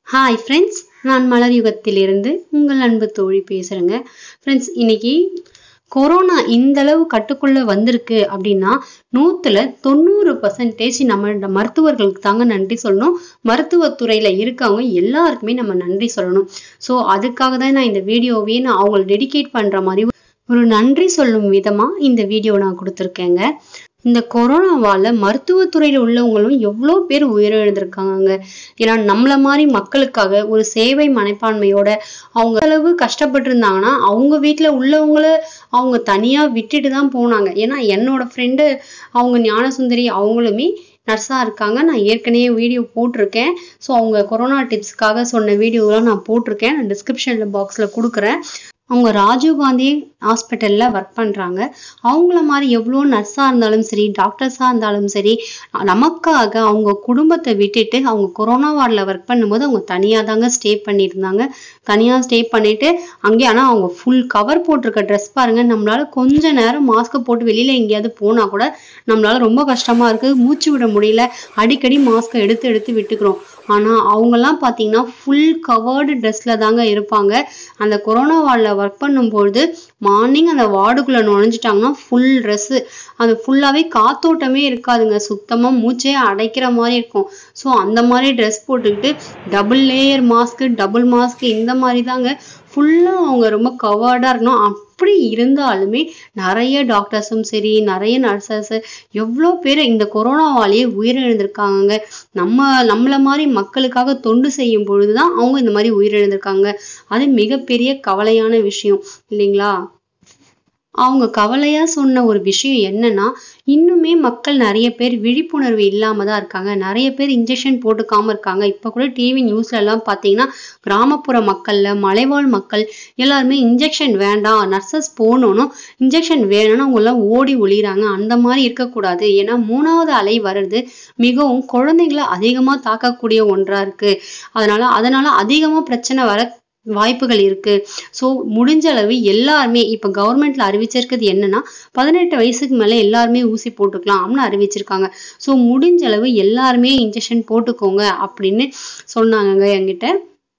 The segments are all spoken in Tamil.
ஹாய் ஃப்ரெண்ட்ஸ் நான் மலர் யுகத்திலிருந்து உங்கள் அன்பு தோழி பேசுகிறேங்க ஃப்ரெண்ட்ஸ் இன்னைக்கு கொரோனா இந்த அளவு கட்டுக்குள்ள வந்திருக்கு அப்படின்னா நூத்துல தொண்ணூறு பர்சன்டேஜ் நம்ம மருத்துவர்களுக்கு தாங்க நன்றி சொல்லணும் மருத்துவத்துறையில இருக்கவங்க எல்லாருக்குமே நம்ம நன்றி சொல்லணும் ஸோ அதுக்காக தான் நான் இந்த வீடியோவையே நான் அவங்களை டெடிகேட் பண்ற மாதிரி ஒரு நன்றி சொல்லும் விதமா இந்த வீடியோ நான் கொடுத்துருக்கேங்க இந்த கொரோனாவால மருத்துவத்துறையில உள்ளவங்களும் எவ்வளோ பேர் உயிரிழந்திருக்காங்க ஏன்னா நம்மள மாதிரி மக்களுக்காக ஒரு சேவை மனப்பான்மையோட அவங்க அளவு கஷ்டப்பட்டு இருந்தாங்கன்னா அவங்க வீட்டுல உள்ளவங்கள அவங்க தனியா விட்டுட்டு தான் போனாங்க ஏன்னா என்னோட ஃப்ரெண்டு அவங்க ஞானசுந்தரி அவங்களுமே நர்ஸாக இருக்காங்க நான் ஏற்கனவே வீடியோ போட்டிருக்கேன் ஸோ அவங்க கொரோனா டிப்ஸ்க்காக சொன்ன வீடியோலாம் நான் போட்டிருக்கேன் நான் டிஸ்கிரிப்ஷனில் பாக்ஸில் கொடுக்குறேன் அவங்க ராஜீவ்காந்தி ஹாஸ்பிட்டலில் ஒர்க் பண்ணுறாங்க அவங்கள மாதிரி எவ்வளோ நர்ஸாக இருந்தாலும் சரி டாக்டர்ஸாக இருந்தாலும் சரி நமக்காக அவங்க குடும்பத்தை விட்டுட்டு அவங்க கொரோனா வார்டில் ஒர்க் பண்ணும்போது அவங்க தனியாக தாங்க ஸ்டே பண்ணியிருந்தாங்க தனியாக ஸ்டே பண்ணிட்டு அங்கேயே ஆனால் அவங்க ஃபுல் கவர் போட்டிருக்க ட்ரெஸ் பாருங்க நம்மளால கொஞ்ச நேரம் மாஸ்க்கை போட்டு வெளியில் எங்கேயாவது போனால் கூட நம்மளால ரொம்ப கஷ்டமாக இருக்குது மூச்சு விட முடியல அடிக்கடி மாஸ்க்கை எடுத்து எடுத்து விட்டுக்கிறோம் ஆனால் அவங்கெல்லாம் பார்த்தீங்கன்னா ஃபுல் கவர்டு ட்ரெஸ்ஸில் தாங்க இருப்பாங்க அந்த கொரோனா வார்டில் ஒர்க் பண்ணும்பொழுது மார்னிங் அந்த வார்டுக்குள்ளே நுழைஞ்சிட்டாங்கன்னா ஃபுல் ட்ரெஸ்ஸு அது ஃபுல்லாகவே காத்தோட்டமே இருக்காதுங்க சுத்தமாக மூச்சே அடைக்கிற மாதிரி இருக்கும் ஸோ அந்த மாதிரி ட்ரெஸ் போட்டுக்கிட்டு double layer mask double mask இந்த மாதிரி தாங்க ஃபுல்லாக அவங்க ரொம்ப கவர்டாக இருக்கணும் அப்படி இருந்தாலுமே நிறைய டாக்டர்ஸும் சரி நிறைய நர்சஸ் எவ்வளோ பேர் இந்த கொரோனாவாலேயே உயிரிழந்திருக்காங்க நம்ம நம்மள மாதிரி மக்களுக்காக தொண்டு செய்யும் பொழுதுதான் அவங்க இந்த மாதிரி உயிரிழந்திருக்காங்க அது மிகப்பெரிய கவலையான விஷயம் இல்லைங்களா அவங்க கவலையா சொன்ன ஒரு விஷயம் என்னன்னா இன்னுமே மக்கள் நிறைய பேர் விழிப்புணர்வு இல்லாம தான் இருக்காங்க நிறைய பேர் இன்ஜெக்ஷன் போட்டுக்காம இருக்காங்க இப்ப கூட டிவி நியூஸ்ல எல்லாம் பாத்தீங்கன்னா கிராமப்புற மக்கள்ல மலைவாழ் மக்கள் எல்லாருமே இன்ஜெக்ஷன் வேண்டாம் நர்சஸ் போகணும் இன்ஜெக்ஷன் வேணும்னு அவங்க எல்லாம் ஓடி ஒளிறாங்க அந்த மாதிரி இருக்கக்கூடாது ஏன்னா மூணாவது அலை வர்றது மிகவும் குழந்தைங்களை அதிகமா தாக்கக்கூடிய ஒன்றா இருக்கு அதனால அதனால அதிகமா பிரச்சனை வர வாய்ப்புகள் இருக்கு ஸோ முடிஞ்ச அளவு எல்லாருமே இப்போ கவர்மெண்ட்ல அறிவிச்சிருக்கிறது என்னன்னா பதினெட்டு வயசுக்கு மேலே எல்லாருமே ஊசி போட்டுக்கலாம் அப்படின்னு அறிவிச்சிருக்காங்க ஸோ முடிஞ்ச அளவு எல்லாருமே இன்ஜெக்ஷன் போட்டுக்கோங்க அப்படின்னு சொன்னாங்க என்கிட்ட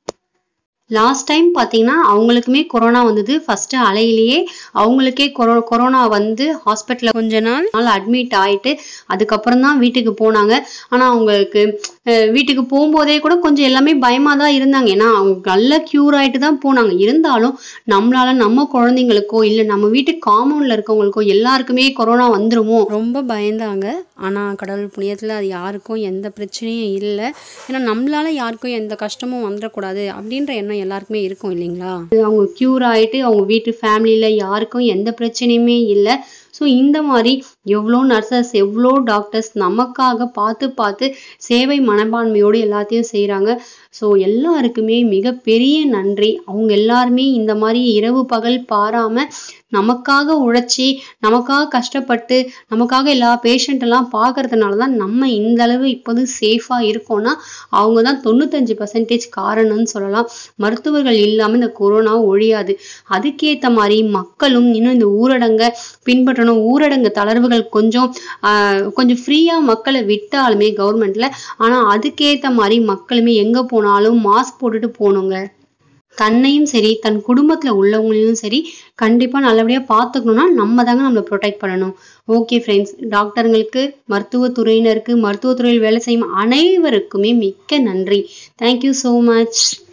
லாஸ்ட் டைம் பார்த்தீங்கன்னா அவங்களுக்குமே கொரோனா வந்தது ஃபர்ஸ்ட் அலையிலேயே அவங்களுக்கே கொரோ கொரோனா வந்து ஹாஸ்பிட்டலில் கொஞ்ச நாள் நாள் அட்மிட் ஆயிட்டு அதுக்கப்புறம் தான் வீட்டுக்கு போனாங்க ஆனால் அவங்களுக்கு வீட்டுக்கு போகும்போதே கூட கொஞ்சம் எல்லாமே பயமாக தான் இருந்தாங்க ஏன்னா அவங்க நல்லா க்யூர் ஆகிட்டு தான் போனாங்க இருந்தாலும் நம்மளால நம்ம குழந்தைங்களுக்கோ இல்லை நம்ம வீட்டு காம்பவுண்டில் இருக்கவங்களுக்கோ எல்லாருக்குமே கொரோனா வந்துருமோ ரொம்ப பயந்தாங்க ஆனால் கடவுள் புண்ணியத்தில் அது யாருக்கும் எந்த பிரச்சனையும் இல்லை ஏன்னா நம்மளால யாருக்கும் எந்த கஷ்டமும் வந்துடக்கூடாது அப்படின்ற எண்ணம் எல்லாருக்குமே இருக்கும் இல்லைங்களா அவங்க க்யூர் ஆகிட்டு அவங்க வீட்டு ஃபேமிலியில் யாருக்கும் எந்த பிரச்சனையுமே இல்லை ஸோ இந்த மாதிரி எவ்வளோ நர்சஸ் எவ்வளோ டாக்டர்ஸ் நமக்காக பார்த்து பார்த்து சேவை மனப்பான்மையோடு எல்லாத்தையும் செய்கிறாங்க ஸோ எல்லாருக்குமே மிகப்பெரிய நன்றி அவங்க எல்லாருமே இந்த மாதிரி இரவு பகல் பாராமல் நமக்காக உழைச்சி நமக்காக கஷ்டப்பட்டு நமக்காக எல்லா பேஷண்ட் எல்லாம் பார்க்கறதுனால தான் நம்ம இந்த அளவு இப்போது சேஃபாக இருக்கோம்னா அவங்க தான் தொண்ணூத்தஞ்சு பர்சன்டேஜ் காரணம்னு சொல்லலாம் மருத்துவர்கள் இல்லாமல் இந்த கொரோனா ஒழியாது அதுக்கேற்ற மாதிரி மக்களும் இன்னும் இந்த ஊரடங்கை பின்பற்றணும் ஊரடங்கு தளர்வுகள் கொஞ்சம் கொஞ்சம் ஃப்ரீயாக மக்களை விட்டாலுமே கவர்மெண்ட்ல ஆனால் அதுக்கேற்ற மாதிரி மக்களுமே எங்கே போனாலும் மாஸ்க் போட்டுட்டு போகணுங்க தன்னையும் சரி தன் குடும்பத்தில் உள்ளவங்களையும் சரி கண்டிப்பாக நல்லபடியாக பார்த்துக்கணும்னா நம்ம தாங்க நம்மளை ப்ரொடெக்ட் பண்ணணும் ஓகே ஃப்ரெண்ட்ஸ் டாக்டருங்களுக்கு மருத்துவத்துறையினருக்கு மருத்துவத்துறையில் வேலை செய்யும் அனைவருக்குமே மிக்க நன்றி தேங்க்யூ ஸோ மச்